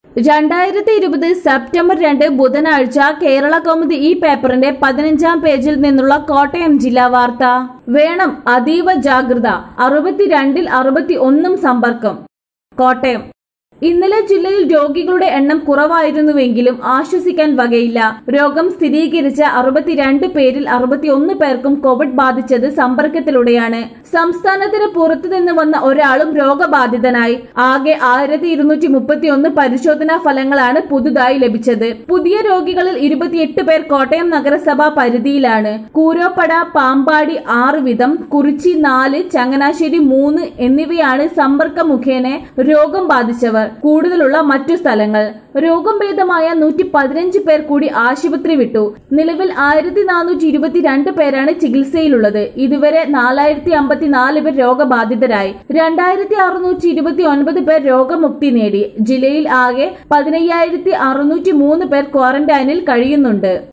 രണ്ടായിരത്തി ഇരുപത് സെപ്റ്റംബർ രണ്ട് ബുധനാഴ്ച കേരള കൗമുദി ഈ പേപ്പറിന്റെ പതിനഞ്ചാം പേജിൽ നിന്നുള്ള കോട്ടയം ജില്ലാ വാർത്ത വേണം അതീവ ജാഗ്രത അറുപത്തിരണ്ടിൽ അറുപത്തി ഒന്നും സമ്പർക്കം കോട്ടയം ഇന്നലെ ജില്ലയിൽ രോഗികളുടെ എണ്ണം കുറവായിരുന്നുവെങ്കിലും ആശ്വസിക്കാൻ വകയില്ല രോഗം സ്ഥിരീകരിച്ച അറുപത്തിരണ്ട് പേരിൽ അറുപത്തിയൊന്ന് പേർക്കും കോവിഡ് ബാധിച്ചത് സമ്പർക്കത്തിലൂടെയാണ് സംസ്ഥാനത്തിന് പുറത്തുനിന്ന് വന്ന ഒരാളും രോഗബാധിതനായി ആകെ ആയിരത്തി ഇരുന്നൂറ്റി മുപ്പത്തിയൊന്ന് പരിശോധനാ ഫലങ്ങളാണ് പുതുതായി ലഭിച്ചത് പുതിയ രോഗികളിൽ ഇരുപത്തിയെട്ട് പേർ കോട്ടയം നഗരസഭാ പരിധിയിലാണ് കൂരോപ്പട പാമ്പാടി ആറ് വീതം കുറിച്ചി നാല് ചങ്ങനാശ്ശേരി മൂന്ന് എന്നിവയാണ് സമ്പർക്ക മുഖേന രോഗം ബാധിച്ചവർ കൂടുതലുള്ള മറ്റു സ്ഥലങ്ങൾ രോഗം ഭേദമായ നൂറ്റി പതിനഞ്ച് പേർ കൂടി ആശുപത്രി വിട്ടു നിലവിൽ ആയിരത്തി നാനൂറ്റി ഇരുപത്തിരണ്ട് പേരാണ് ചികിത്സയിലുള്ളത് ഇതുവരെ നാലായിരത്തി അമ്പത്തിനാല് പേർ രോഗബാധിതരായി രണ്ടായിരത്തി അറുന്നൂറ്റി ഇരുപത്തി ഒൻപത് പേർ രോഗമുക്തി നേടി ജില്ലയിൽ ആകെ പതിനയ്യായിരത്തി അറുന്നൂറ്റി മൂന്ന് പേർ ക്വാറന്റൈനിൽ കഴിയുന്നുണ്ട്